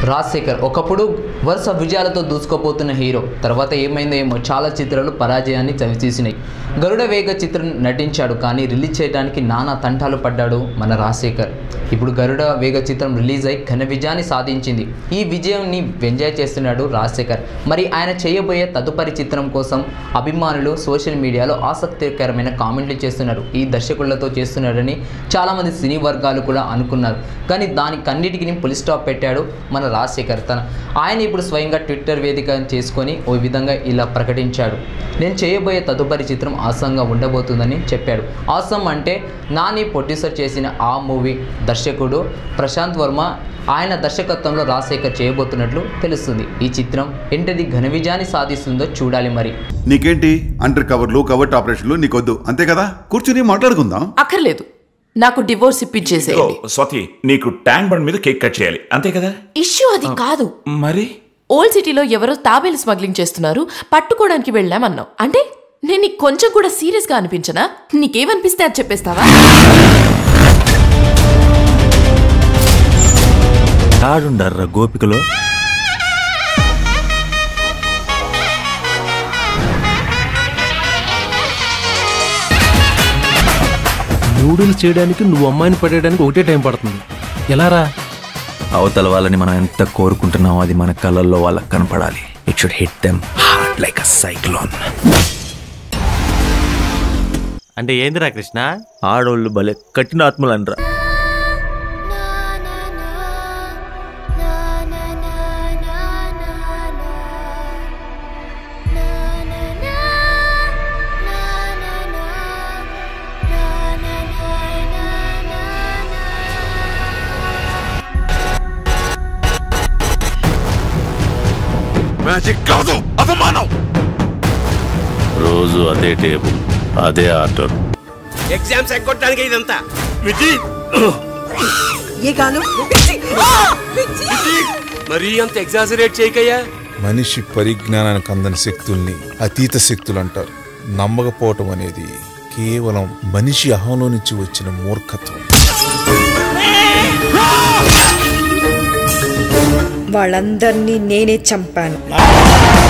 రాజశేఖర్ ఒకప్పుడు వరుస విజయాలతో దూసుకుపోతున్న హీరో తర్వాత ఏమైందో ఏమో చాలా చిత్రాలు పరాజయాన్ని చవిచూసినాయి గరుడ వేగ చిత్రం నటించాడు కానీ రిలీజ్ చేయడానికి నానా తంటాలు పడ్డాడు మన రాజశేఖర్ ఇప్పుడు గరుడ వేగ చిత్రం రిలీజ్ అయి ఘన విజయాన్ని సాధించింది ఈ విజయంని ఎంజాయ్ చేస్తున్నాడు రాజశేఖర్ మరి ఆయన చేయబోయే తదుపరి చిత్రం కోసం అభిమానులు సోషల్ మీడియాలో ఆసక్తికరమైన కామెంట్లు చేస్తున్నారు ఈ దర్శకులతో చేస్తున్నాడని చాలామంది సినీ వర్గాలు కూడా అనుకున్నారు కానీ దానికి అన్నిటికీ పులి స్టాప్ పెట్టాడు మన రాజశేఖర్ తన ఆయన ఇప్పుడు స్వయంగా ట్విట్టర్ వేదిక చేసుకొని ఓ విధంగా ఇలా ప్రకటించాడు నేను చేయబోయే తదుపరి చిత్రం ఆసంగా ఉండబోతుందని చెప్పాడు ఆసం అంటే నాని ప్రొడ్యూసర్ చేసిన ఆ మూవీ దర్శకుడు ప్రశాంత్ వర్మ ఆయన దర్శకత్వంలో రాజశేఖర్ చేయబోతున్నట్లు తెలుస్తుంది ఈ చిత్రం ఎంతటి ఘన విజయాన్ని సాధిస్తుందో చూడాలి మరి నీకేంటి అండర్ కవర్లు కవర్ట్ ఆపరేషన్లు నీకొద్దు అంతే కదా కూర్చుని మాట్లాడుకుందాం అక్కర్లేదు నాకు డివోర్స్ ఓ, ఇప్పించేసేయండి స్వాతి నీకు ట్యాంక్ బండ్ మీద కేక్ కట్ చేయాలి అంతే కదా ఇష్యూ అది కాదు మరి ఓల్డ్ సిటీలో ఎవరో తాబేలు స్మగ్లింగ్ చేస్తున్నారు పట్టుకోవడానికి వెళ్ళామన్నావు అంటే నేను నీకు కొంచెం కూడా సీరియస్ గా అనిపించనా నీకేమనిపిస్తే అది చెప్పేస్తావా ఆడుండర్రా గోపికలో నూడిల్స్ చేయడానికి నువ్వు అమ్మాయిని పడేయడానికి ఒకటే టైం పడుతుంది ఎలా రా అవతల వాళ్ళని మనం ఎంత కోరుకుంటున్నామో అది మన కళ్ళల్లో వాళ్ళకి కనపడాలి it should hit them heart like a cyclone అంటే ఏందిరా కృష్ణ ఆడోళ్ళు భలే కఠిన ఆత్మలు అనరా మ్యాజిక్ కాదు అవమానం రోజు అదే టేబుల్ అదే ఆర్డర్ ఎగ్జామ్స్ ఎక్కొట్టడానికి ఇదంతా మరీ అంత ఎగ్జాజరేట్ చేయకయ్యా మనిషి పరిజ్ఞానానికి అందని శక్తుల్ని అతీత శక్తులు అంటారు నమ్మకపోవటం అనేది కేవలం మనిషి అహంలో నుంచి వచ్చిన మూర్ఖత్వం వాళ్ళందరినీ నేనే చంపాను